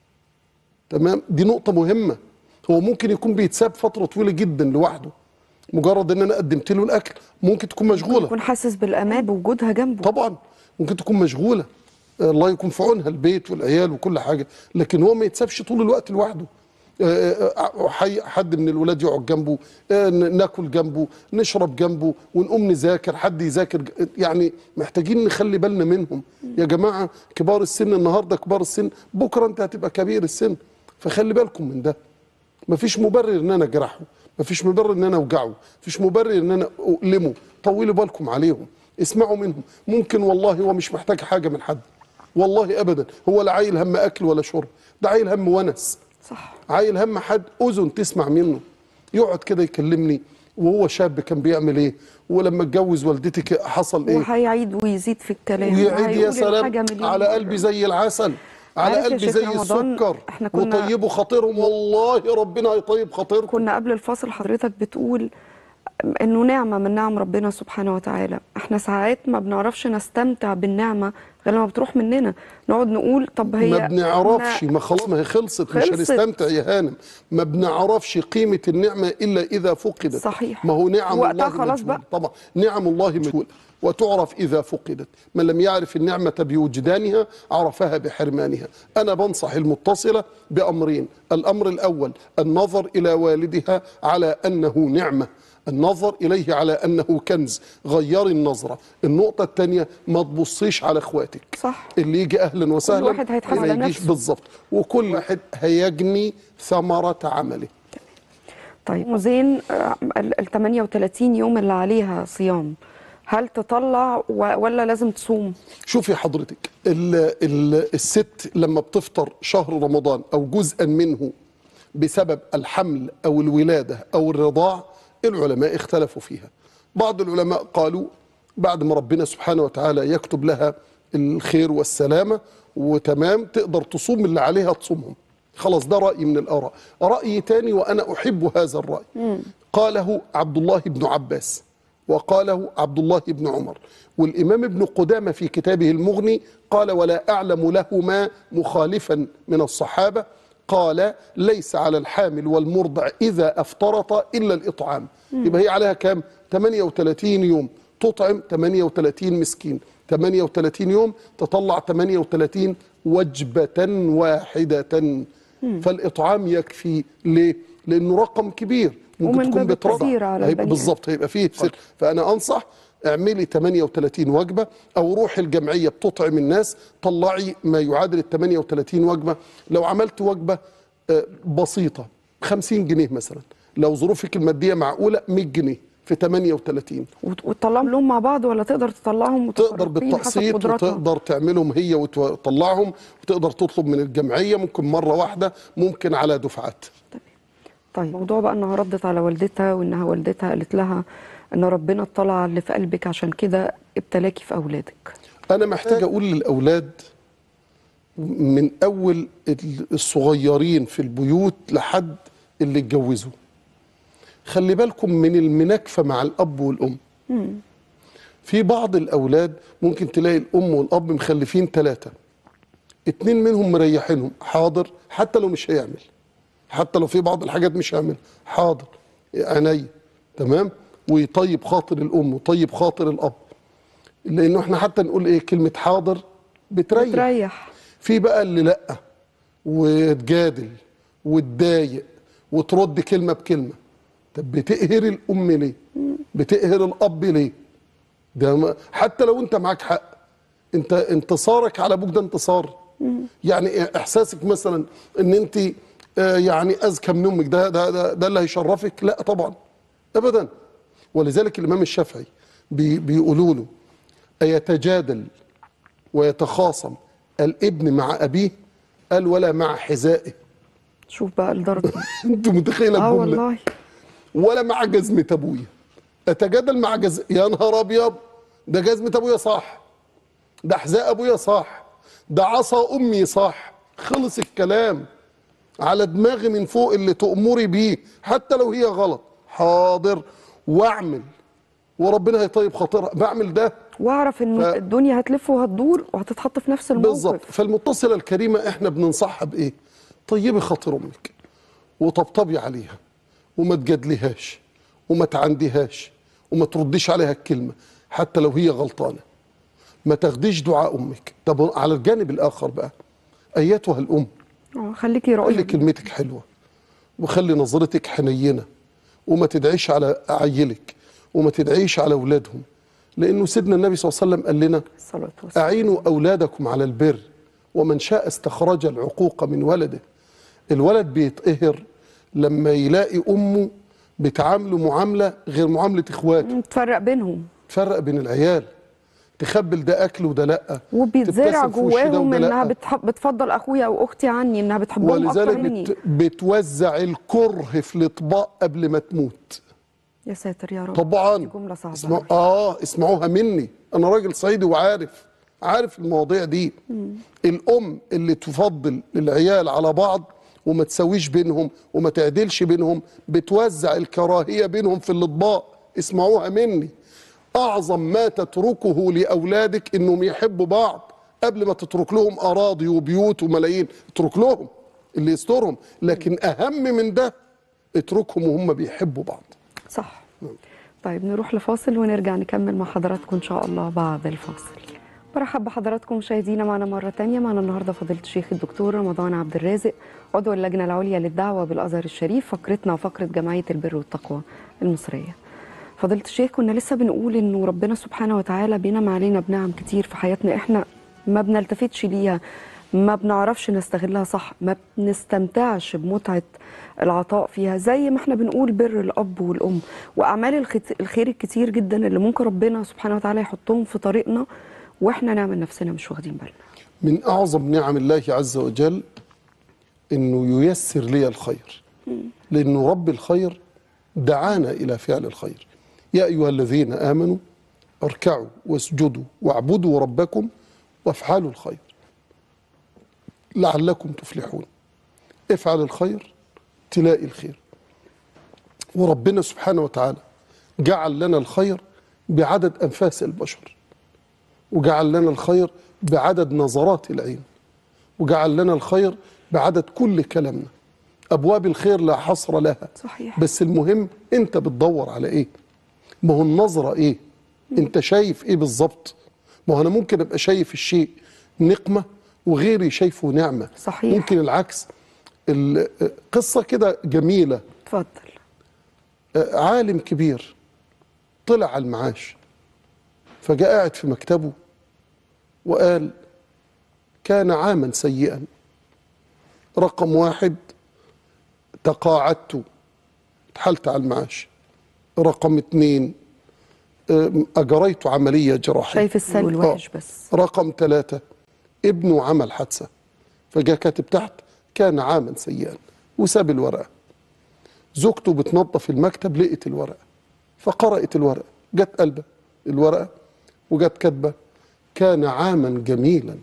تمام دي نقطة مهمة هو ممكن يكون بيتساب فترة طويلة جدا لوحده مجرد ان انا قدمت له الاكل ممكن تكون مشغولة يكون حاسس بالامان بوجودها جنبه طبعا ممكن تكون مشغولة الله يكون في عونها البيت والعيال وكل حاجة لكن هو ما يتسابش طول الوقت لوحده آه، آه، حي- حد من الولاد يقعد جنبه آه، ن- ناكل جنبه نشرب جنبه ونقوم نذاكر حد يذاكر ج- يعني محتاجين نخلي بالنا منهم يا جماعة كبار السن النهاردة كبار السن بكرة انت هتبقى كبير السن فخلي بالكم من ده مفيش مبرر ان انا اجرحه مفيش مبرر ان انا اوجعه مفيش مبرر ان انا اؤلمه طولوا بالكم عليهم اسمعوا منهم ممكن والله هو مش محتاج حاجه من حد والله ابدا هو لا عايل هم اكل ولا شرب ده عايل هم ونس صح عايل هم حد اذن تسمع منه يقعد كده يكلمني وهو شاب كان بيعمل ايه ولما اتجوز والدتي ك- حصل ايه وهيعيد ويزيد في الكلام ويعيد يا وهيقول الحاجة سلام مليون على مرة. قلبي زي العسل على عارف يا قلبي شيخ زي رمضان، السكر احنا كنا- وطيبوا خاطرهم والله ربنا هيطيب خاطركم كنا قبل الفاصل حضرتك بتقول انه نعمه من نعم ربنا سبحانه وتعالى احنا ساعات ما بنعرفش نستمتع بالنعمه غير لما بتروح مننا نقعد نقول طب هي ما بنعرفش ما خلاص ما هي خلصت, مش خلصت. هنستمتع يا هانم ما بنعرفش قيمة النعمة إلا إذا فقدت صحيح. ما هو نعم وقتها الله خلاص مجهولة. بقى. طبعا نعم الله مجهولة وتعرف إذا فقدت من لم يعرف النعمة بوجدانها عرفها بحرمانها أنا بنصح المتصلة بأمرين الأمر الأول النظر إلى والدها على أنه نعمة النظر إليه على أنه كنز غيري النظرة النقطة الثانية ما تبصيش على إخواتك صح اللي يجي اهلا وسهلا واحد هيتحاسب ما على يجيش نفسه. بالظبط وكل واحد هيجني ثمرة عمله طيب وزين آه، ال ال 38 يوم اللي عليها صيام هل تطلع و- ولا لازم تصوم شوفي حضرتك ال ال الست لما بتفطر شهر رمضان او جزءا منه بسبب الحمل او الولاده او الرضاع العلماء اختلفوا فيها بعض العلماء قالوا بعد ما ربنا سبحانه وتعالى يكتب لها الخير والسلامه وتمام تقدر تصوم اللي عليها تصومهم خلاص ده راي من الاراء راي تاني وانا احب هذا الراي قاله عبد الله بن عباس وقاله عبد الله بن عمر والإمام ابن قدامة في كتابه المغني قال ولا أعلم لهما مخالفا من الصحابة قال ليس على الحامل والمرضع إذا أفطرت إلا الإطعام يبقى هي عليها كام 38 يوم تطعم 38 مسكين 38 يوم تطلع 38 وجبة واحدة فالإطعام يكفي ليه؟ لأنه رقم كبير ممكن ومن تكون باب بترضع التسيير على هيبقى البني بالظبط هيبقى فيه سر فانا انصح اعملي 38 وجبه او روحي الجمعيه بتطعم الناس طلعي ما يعادل ال 38 وجبه لو عملت وجبه آه، بسيطه 50 جنيه مثلا لو ظروفك الماديه معقوله 100 جنيه في 38 وت- وتطلعهم لهم مع بعض ولا تقدر تطلعهم تقدر متفرقين حسب بالتقسيط قدراتها؟ وتقدر تعملهم هي وتطلعهم وتقدر تطلب من الجمعيه ممكن مره واحده ممكن على دفعات طيب موضوع بقى انها ردت على والدتها وانها والدتها قالت لها ان ربنا اطلع على اللي في قلبك عشان كده ابتلاكي في اولادك انا محتاج اقول للاولاد من اول الصغيرين في البيوت لحد اللي اتجوزوا خلي بالكم من المناكفه مع الاب والام في بعض الاولاد ممكن تلاقي الام والاب مخلفين ثلاثه اتنين منهم مريحينهم حاضر حتى لو مش هيعمل حتى لو في بعض الحاجات مش هيعمل حاضر عينيا تمام ويطيب خاطر الام ويطيب خاطر الاب لانه احنا حتى نقول ايه كلمه حاضر بتريح بتريح في بقى اللي لا وتجادل وتضايق وترد كلمه بكلمه طب بتقهر الام ليه بتقهر الاب ليه ده ما حتى لو انت معاك حق انت انتصارك على ابوك ده انتصار يعني احساسك مثلا ان انت آه، يعني اذكى من امك ده ده ده, ده اللي هيشرفك لا طبعا ابدا ولذلك الامام الشافعي بي بيقولوا له ايتجادل ويتخاصم الابن مع ابيه قال ولا مع حذائه شوف بقى الدرجه انت متخيله اه الجمله والله ولا مع جزمة ابويا اتجادل مع جز يا نهار ابيض ده جزمة ابويا صح ده حذاء ابويا صح ده عصا امي صح خلص الكلام على دماغي من فوق اللي تأمري بيه حتى لو هي غلط حاضر واعمل وربنا هيطيب خاطرها بعمل ده واعرف ان ف- الدنيا هتلف وهتدور وهتتحط في نفس الموقف بالظبط فالمتصله الكريمه احنا بننصحها بايه طيبي خاطر امك وطبطبي عليها وما تجادليهاش وما تعنديهاش وما ترديش عليها الكلمه حتى لو هي غلطانه ما تاخديش دعاء امك طب على الجانب الاخر بقى ايتها الام اه خليكي خلي رأي كلمتك حلوه وخلي نظرتك حنينه وما تدعيش على عيلك وما تدعيش على اولادهم لانه سيدنا النبي صلى الله عليه وسلم قال لنا الصلاة والسلام أعينوا أولادكم على البر ومن شاء استخرج العقوق من ولده الولد بيتقهر لما يلاقي أمه بتعامله معاملة غير معاملة إخواته تفرق بينهم تفرق بين العيال تخبل ده أكل وده لأ وبيتزرع تبتسم في وش ده جواهم وده لأ. انها بتحب بتفضل اخويا او اختي عني انها بتحبهم اكتر ولذلك مني بت... بتوزع الكره في الأطباق قبل ما تموت يا ساتر يا رب طبعا دي جمله صعبه اسمع... أوي. اه اسمعوها مني انا راجل صعيدي وعارف عارف المواضيع دي الام اللي تفضل العيال على بعض وما تسويش بينهم وما تعدلش بينهم بتوزع الكراهيه بينهم في الاطباق اسمعوها مني اعظم ما تتركه لاولادك انهم يحبوا بعض قبل ما تترك لهم اراضي وبيوت وملايين اترك لهم اللي يسترهم لكن اهم من ده اتركهم وهم بيحبوا بعض صح طيب نروح لفاصل ونرجع نكمل مع حضراتكم ان شاء الله بعد الفاصل برحب بحضراتكم مشاهدينا معنا مرة تانية معنا النهاردة فضيلة الشيخ الدكتور رمضان عبد الرازق عضو اللجنة العليا للدعوة بالأزهر الشريف فقرتنا فقرة جمعية البر والتقوى المصرية فضيلة الشيخ كنا لسه بنقول إنه ربنا سبحانه وتعالى بينعم علينا بنعم كتير في حياتنا إحنا ما بنلتفتش ليها ما بنعرفش نستغلها صح ما بنستمتعش بمتعة العطاء فيها زي ما احنا بنقول بر الأب والأم وأعمال الخت- الخير الكتير جدا اللي ممكن ربنا سبحانه وتعالى يحطهم في طريقنا واحنا نعمل نفسنا مش واخدين بالنا من أعظم نعم الله عز وجل إنه ييسر لي الخير لأنه رب الخير دعانا إلى فعل الخير يا أيها الذين آمنوا اركعوا واسجدوا واعبدوا ربكم وافعلوا الخير لعلكم تفلحون افعل الخير تلاقي الخير وربنا سبحانه وتعالى جعل لنا الخير بعدد أنفاس البشر وجعل لنا الخير بعدد نظرات العين وجعل لنا الخير بعدد كل كلامنا أبواب الخير لا حصر لها صحيح. بس المهم أنت بتدور على إيه ما هو النظرة إيه أنت شايف إيه بالظبط ما هو أنا ممكن أبقى شايف الشيء نقمة وغيري شايفه نعمة صحيح. ممكن العكس ال- قصة كده جميلة اتفضل عالم كبير طلع على المعاش فجاء قاعد في مكتبه وقال كان عاما سيئا رقم واحد تقاعدت اتحلت على المعاش رقم اتنين ام، أجريت عملية جراحية شايف السلبي والوحش آه. بس رقم ثلاثة ابنه عمل حادثة فجاء كاتب تحت كان عاما سيئا وساب الورقة زوجته بتنظف المكتب لقت الورقة فقرأت الورقة جت قلبة الورقة وجت كاتبة كان عاما جميلا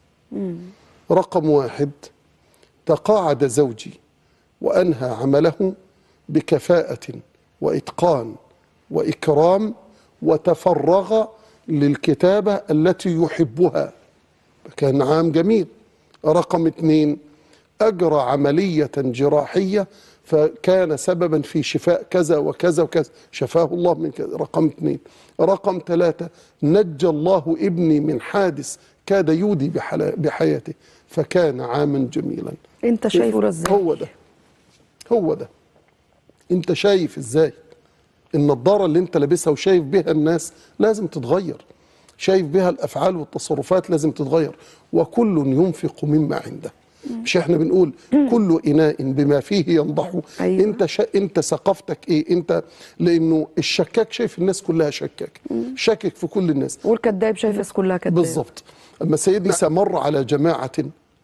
رقم واحد تقاعد زوجي وأنهى عمله بكفاءة وإتقان وإكرام وتفرغ للكتابة التي يحبها كان عام جميل رقم اثنين أجرى عملية جراحية فكان سببا في شفاء كذا وكذا وكذا شفاه الله من كذا رقم اثنين رقم ثلاثة نجى الله ابني من حادث كاد يودي بحلا- بحياته فكان عاما جميلا انت شايفه ازاي هو ده هو ده انت شايف ازاي النضاره اللي انت لابسها وشايف بها الناس لازم تتغير شايف بها الافعال والتصرفات لازم تتغير وكل ينفق مما عنده مش احنا بنقول كل اناء بما فيه ينضح أيوة. انت شا... انت ثقافتك ايه انت لانه الشكاك شايف الناس كلها شكاك شاكك في كل الناس والكذاب شايف الناس كلها كذاب بالظبط اما سيدنا عيسى مر على جماعه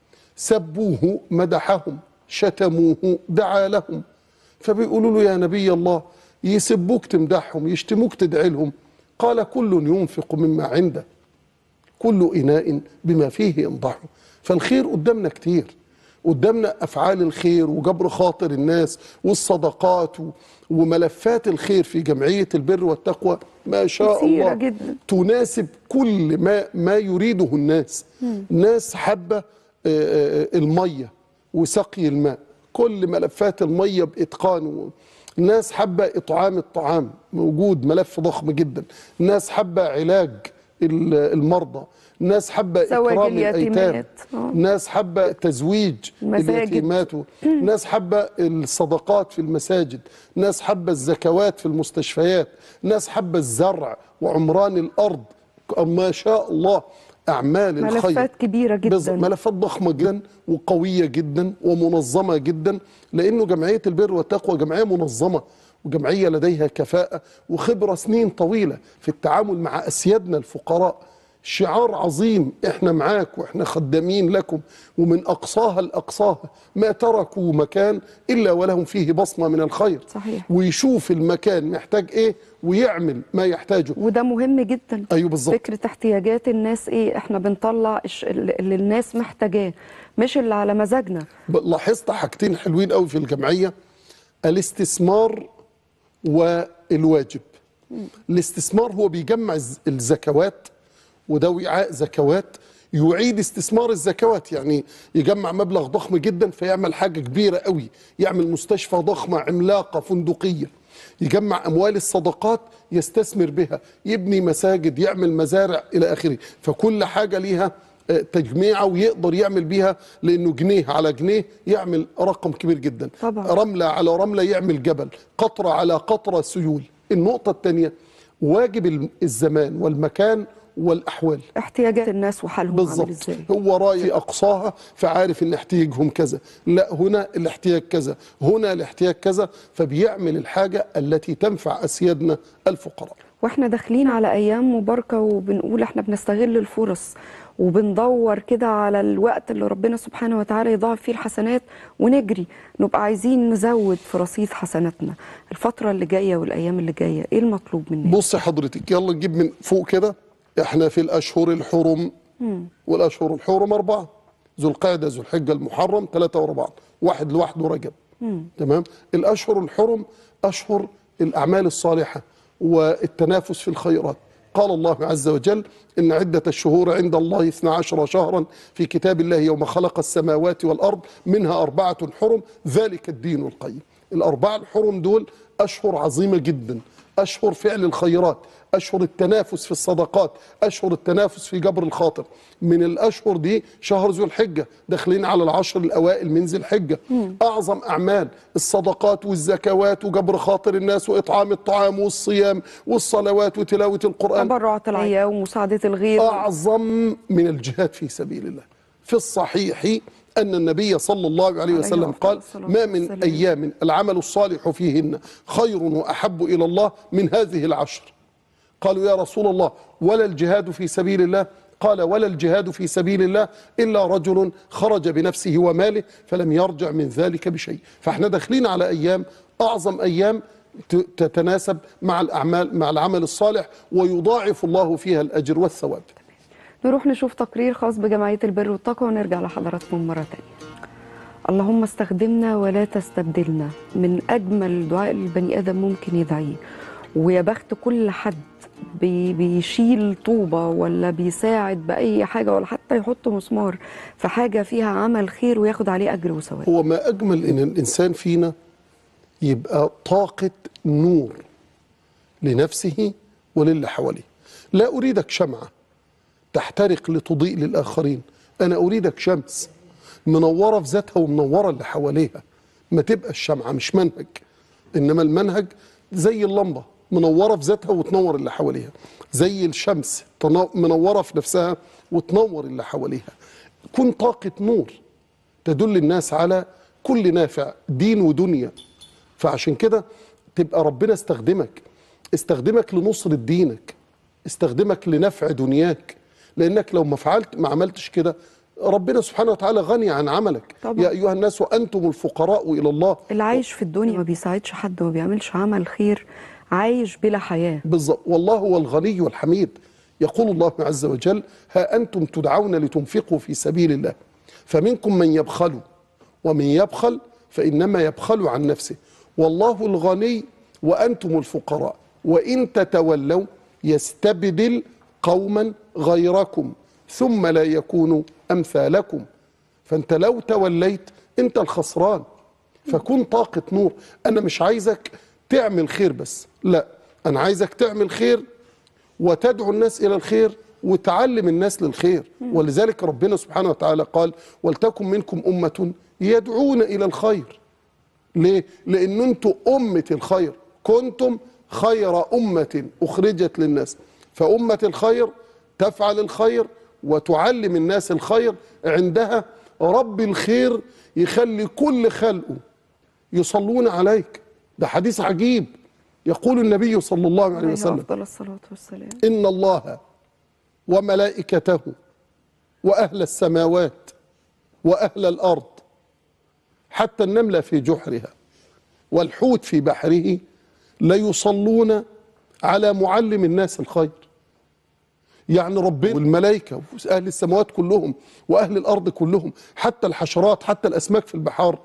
سبوه مدحهم شتموه دعا لهم فبيقولوا له يا نبي الله يسبوك تمدحهم يشتموك تدعي لهم قال كل ينفق مما عنده كل إناء بما فيه ينضح فالخير قدامنا كتير قدامنا أفعال الخير وجبر خاطر الناس والصدقات و- وملفات الخير في جمعية البر والتقوى ما شاء كتيرة الله جدا. تناسب كل ما ما يريده الناس ناس حابة آه، آه، المية وسقي الماء كل ملفات المية بإتقان و- ناس حابة إطعام الطعام موجود ملف ضخم جدا ناس حابة علاج ال- المرضى ناس حابة زواج إكرام الأيتام اليتيمات. آه. ناس حابة تزويج المساجد. اليتيمات و- ناس حابة الصدقات في المساجد ناس حابة الزكوات في المستشفيات ناس حابة الزرع وعمران الأرض ما شاء الله أعمال الخير ملفات كبيرة جدا. بالظبط. ملفات ضخمة جدا وقوية جدا ومنظمة جدا لأنه جمعية البر والتقوى جمعية منظمة وجمعية لديها كفاءة وخبرة سنين طويلة في التعامل مع أسيادنا الفقراء شعار عظيم احنا معاك واحنا خدامين لكم ومن اقصاها لاقصاها ما تركوا مكان الا ولهم فيه بصمه من الخير صحيح. ويشوف المكان محتاج ايه ويعمل ما يحتاجه وده مهم جدا ايوه بالظبط فكرة احتياجات الناس ايه احنا بنطلع الش- اللي الناس محتاجاه مش اللي على مزاجنا لاحظت حاجتين حلوين قوي في الجمعيه الاستثمار والواجب الاستثمار هو بيجمع الز- الزكوات وده وعاء زكوات يعيد استثمار الزكوات يعني يجمع مبلغ ضخم جدا فيعمل حاجة كبيرة قوي يعمل مستشفى ضخمة عملاقة فندقية يجمع أموال الصدقات يستثمر بها يبني مساجد يعمل مزارع إلى آخره فكل حاجة ليها آه، تجميعة ويقدر يعمل بيها لأنه جنيه على جنيه يعمل رقم كبير جدا طبعا. رملة على رملة يعمل جبل قطرة على قطرة سيول النقطة الثانية واجب ال- الزمان والمكان والأحوال احتياجات الناس وحالهم عامل بالظبط ازاي هو راي اقصاها فعارف ان احتياجهم كذا لا هنا الاحتياج كذا هنا الاحتياج كذا فبيعمل الحاجه التي تنفع اسيادنا الفقراء واحنا داخلين على ايام مباركه وبنقول احنا بنستغل الفرص وبندور كده على الوقت اللي ربنا سبحانه وتعالى يضاعف فيه الحسنات ونجري نبقى عايزين نزود في رصيد حسناتنا الفتره اللي جايه والايام اللي جايه ايه المطلوب مننا بص حضرتك يلا نجيب من فوق كده احنا في الاشهر الحرم والاشهر الحرم اربعه ذو القعده ذو الحجه المحرم ثلاثه واربعه واحد لوحده رجب تمام الاشهر الحرم اشهر الاعمال الصالحه والتنافس في الخيرات قال الله عز وجل إن عدة الشهور عند الله 12 شهرا في كتاب الله يوم خلق السماوات والأرض منها أربعة حرم ذلك الدين القيم الأربعة الحرم دول أشهر عظيمة جدا أشهر فعل الخيرات أشهر التنافس في الصدقات أشهر التنافس في جبر الخاطر من الأشهر دي شهر ذو الحجة داخلين على العشر الأوائل من ذي الحجة أعظم أعمال الصدقات والزكوات وجبر خاطر الناس وإطعام الطعام والصيام والصلوات وتلاوة القرآن تبرعات العيا ومساعده الغير أعظم من الجهاد في سبيل الله في الصحيح أن النبي صلى الله عليه عليه وسلم أفضل قال الصلاة ما من والسلام. أيام العمل الصالح فيهن خير وأحب إلى الله من هذه العشر قالوا يا رسول الله ولا الجهاد في سبيل الله قال ولا الجهاد في سبيل الله إلا رجل خرج بنفسه وماله فلم يرجع من ذلك بشيء فاحنا داخلين على أيام أعظم أيام ت- تتناسب مع الأعمال مع العمل الصالح ويضاعف الله فيها الأجر والثواب نروح نشوف تقرير خاص بجمعية البر والتقوى ونرجع لحضراتكم مرة تانية اللهم استخدمنا ولا تستبدلنا من أجمل دعاء البني آدم ممكن يدعيه ويا بخت كل حد بي بيشيل طوبة ولا بيساعد بأي حاجة ولا حتى يحط مسمار في حاجة فيها عمل خير وياخد عليه أجر وثواب هو ما أجمل إن الإنسان فينا يبقى طاقة نور لنفسه وللي حواليه لا أريدك شمعة تحترق لتضيء للآخرين أنا أريدك شمس منورة في ذاتها ومنورة اللي حواليها ما تبقى الشمعة مش منهج إنما المنهج زي اللمبة منورة في ذاتها وتنور اللي حواليها زي الشمس تنا- منورة في نفسها وتنور اللي حواليها كن طاقة نور تدل الناس على كل نافع دين ودنيا فعشان كده تبقى ربنا استخدمك استخدمك لنصرة دينك استخدمك لنفع دنياك لانك لو ما فعلت ما عملتش كده ربنا سبحانه وتعالى غني عن عملك طبعا. يا ايها الناس وانتم الفقراء الى الله اللي عايش في الدنيا ما بيساعدش حد وما بيعملش عمل خير عايش بلا حياة بالظبط والله هو الغني والحميد يقول الله عز وجل ها أنتم تدعون لتنفقوا في سبيل الله فمنكم من يبخل ومن يبخل فإنما يبخل عن نفسه والله الغني وأنتم الفقراء وإن تتولوا يستبدل قوما غيركم ثم لا يكونوا أمثالكم فأنت لو توليت أنت الخسران فكن طاقة نور أنا مش عايزك تعمل خير بس لا أنا عايزك تعمل خير وتدعو الناس إلى الخير وتعلم الناس للخير ولذلك ربنا سبحانه وتعالى قال ولتكن منكم أمة يدعون إلى الخير ليه؟ لأن أنتم أمة الخير كنتم خير أمة أخرجت للناس فأمة الخير تفعل الخير وتعلم الناس الخير عندها رب الخير يخلي كل خلقه يصلون عليك ده حديث عجيب يقول النبي صلى الله عليه عليه وسلم افضل الصلاه والسلام إن الله وملائكته وأهل السماوات وأهل الأرض حتى النملة في جحرها والحوت في بحره ليصلون على معلم الناس الخير يعني ربنا والملائكة وأهل السماوات كلهم وأهل الأرض كلهم حتى الحشرات حتى الأسماك في البحار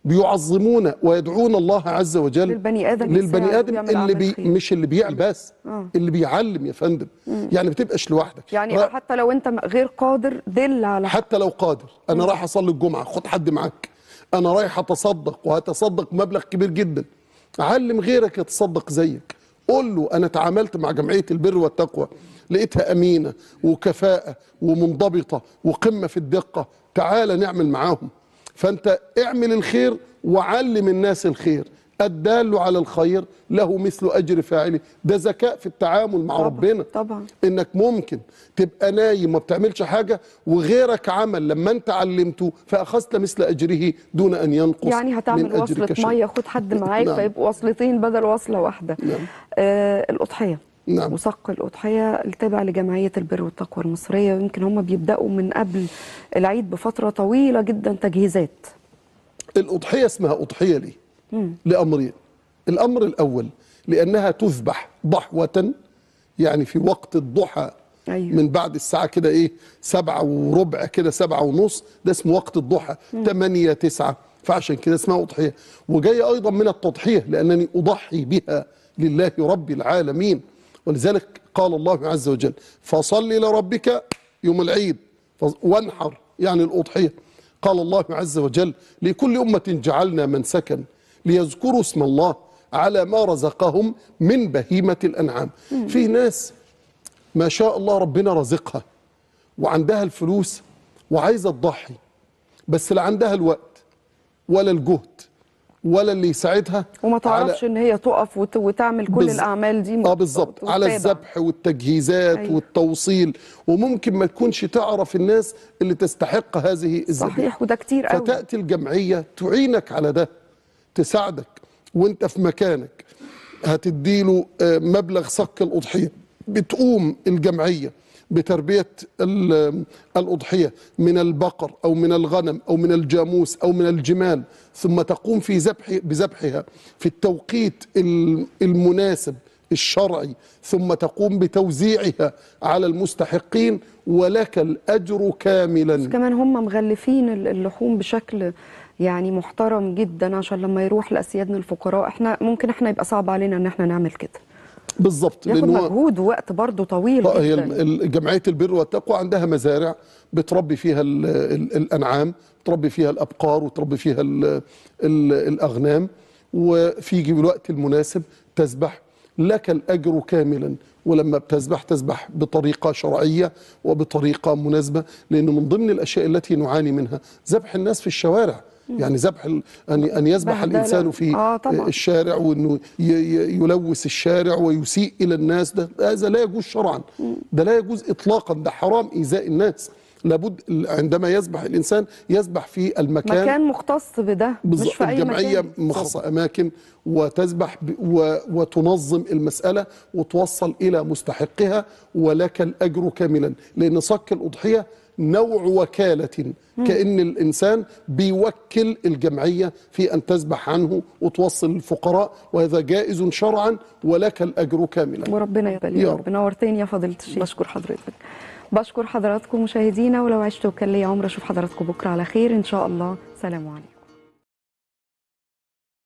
بيعظمون ويدعون الله عز وجل للبني آدم للبني يساعد آدم ويعمل اللي أعمال بي خير. مش اللي بيعمل بس آه. اللي بيعلم يا فندم يعني ما تبقاش لوحدك يعني را- حتى لو انت غير قادر دل على حتى لو قادر انا رايح اصلي الجمعه خد حد معاك انا رايح اتصدق وهتصدق مبلغ كبير جدا علم غيرك يتصدق زيك قول له انا تعاملت مع جمعيه البر والتقوى لقيتها امينه وكفاءه ومنضبطه وقمه في الدقه تعال نعمل معاهم فانت اعمل الخير وعلم الناس الخير الدال على الخير له مثل اجر فاعله ده ذكاء في التعامل مع طبعاً، ربنا طبعاً. انك ممكن تبقى نايم ما بتعملش حاجه وغيرك عمل لما انت علمته فاخذت مثل اجره دون ان ينقص يعني من هتعمل أجرك وصلة شيء. مية خد حد معاك نعم. فيبقوا وصلتين بدل وصلة واحدة نعم. آه الأضحية نعم. وصق الأضحية التابع لجمعية البر والتقوى المصرية ويمكن هم بيبدأوا من قبل العيد بفترة طويلة جدا تجهيزات الاضحيه اسمها اضحيه ليه لامرين الامر الاول لانها تذبح ضحوه يعني في وقت الضحى أيوة. من بعد الساعة كده ايه سبعة وربع كده سبعة ونص ده اسمه وقت الضحى تمانية تسعة فعشان كده اسمها أضحية وجاية أيضا من التضحية لأنني أضحي بها لله رب العالمين ولذلك قال الله عز وجل فصل لربك يوم العيد فص- وانحر يعني الأضحية قال الله عز وجل لكل أمة جعلنا منسكا ليذكروا اسم الله على ما رزقهم من بهيمة الأنعام في ناس ما شاء الله ربنا رزقها وعندها الفلوس وعايزه تضحي بس لا عندها الوقت ولا الجهد ولا اللي يساعدها وما على- تعرفش ان هي تقف وت... وتعمل كل بالظ- الاعمال دي اه بالظبط على وتتابع. الذبح والتجهيزات أيوة. أيوة. والتوصيل وممكن ما تكونش تعرف الناس اللي تستحق هذه الذبيحه صحيح وده كتير قوي فتاتي الجمعيه تعينك على ده تساعدك وانت في مكانك هتديله آه، مبلغ صك الاضحيه بتقوم الجمعيه بتربيه ال- الاضحيه من البقر او من الغنم او من الجاموس او من الجمال ثم تقوم في ذبح بذبحها في التوقيت ال- المناسب الشرعي ثم تقوم بتوزيعها على المستحقين ولك الاجر كاملا كمان هم مغلفين ال- اللحوم بشكل يعني محترم جدا عشان لما يروح لاسيادنا الفقراء احنا ممكن احنا يبقى صعب علينا ان احنا نعمل كده بالظبط ياخد لأن هو- مجهود ووقت برضه طويل طيب هي جدا ال- ال- جمعيه البر والتقوى عندها مزارع بتربي فيها ال ال الانعام بتربي فيها الابقار وتربي فيها ال ال الاغنام وفي الوقت المناسب تذبح لك الاجر كاملا ولما بتذبح تذبح بطريقه شرعيه وبطريقه مناسبه لان من ضمن الاشياء التي نعاني منها ذبح الناس في الشوارع يعني ذبح ال- ان ان يذبح بهدلة. الانسان في آه طبعاً. الشارع وانه ي- ي- يلوث الشارع ويسيء الى الناس ده هذا لا يجوز شرعا ده لا يجوز اطلاقا ده حرام ايذاء الناس لابد ال- عندما يذبح الانسان يذبح في المكان مكان مختص بده مش بالظبط في اي الجمعيه مكان مخصصه اماكن وتذبح ب- و- وتنظم المساله وتوصل الى مستحقها ولك الاجر كاملا لان صك الاضحيه نوع وكالة كأن الإنسان بيوكل الجمعية في أن تذبح عنه وتوصل للفقراء وهذا جائز شرعا ولك الأجر كاملا وربنا يقبل يا يا رب. رب نورتني يا فضيله الشيخ بشكر حضرتك بشكر حضراتكم مشاهدينا ولو عشت وكان لي عمر اشوف حضراتكم بكره على خير ان شاء الله سلام عليكم